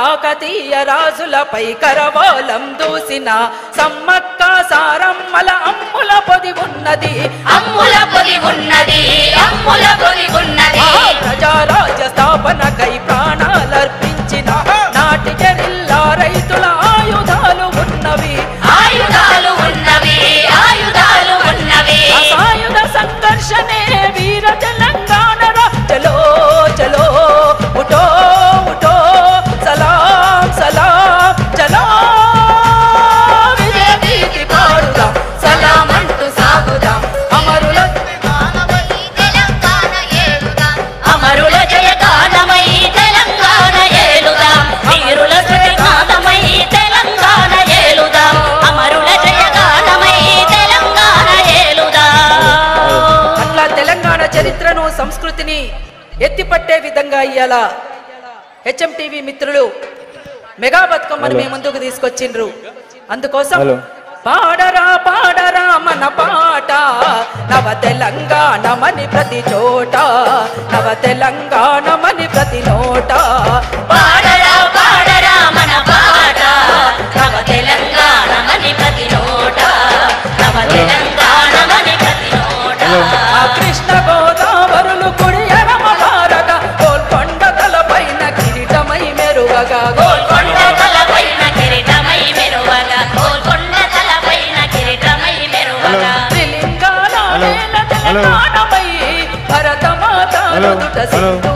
కాకతీయ రాజులపై కరవాలం దూసిన సమ్మక్క సారమ్మల అమ్ముల పొది ఉన్నది అమ్ముల పొది ఉన్నది అమ్ముల పొది ఉన్నది ఆ ప్రజారాజ్య స్థాపనకై ప్రాణాలర్పించిన నాటి గెరిల్లా రైతుల ఆయుధాలు ఉన్నవి ఆయుధాలు ఉన్నవి ఆయుధాలు ఉన్నవి అసాయుధ సంఘర్షణే వీర తెలంగాణ రా. చలో చలో ఉఠో ఉఠో సలాం సలాం చలో విజయ గీతి పాడుదాం సలాం అంటూ సాగుదాం అమరుల అమరుల జయగానమై తెలంగాణ ఏలుదాం వీరుల జయగానమై తెలంగాణ ఏలుదాం అమరుల జయగానమై తెలంగాణ ఏలుదాం అట్లా తెలంగాణ చరిత్రను సంస్కృతిని ఎత్తిపట్టే విధంగా ఇయ్యాల హెచ్ఎం టీవీ మిత్రులు మెగా బతుకమ్మను మీ ముందుకు తీసుకొచ్చిండ్రు అందుకోసం హలో. పాడరా పాడరా మన పాట నవ తెలంగాణమని ప్రతి చోట నవ తెలంగాణమని ప్రతి నోట పాడరా పాడరా మన పాట నవ తెలంగాణమని ప్రతి నోట నవ తెలంగాణమని ప్రతి నోట ఆ కృష్ణ గోదావరులు కుడి ఎడమ భారత గోల్కొండ తలపైన కిరీటమై మెరుగగా గోల్కొండ తలపైన కిరీటమై మెరువగా గోల్కొండ తలపైన కిరీటమై మెరువగా త్రిలింగాల హలో. నేల హలో. తెలంగాణమై భరతమాత హలో. నుదుట హలో. సింధు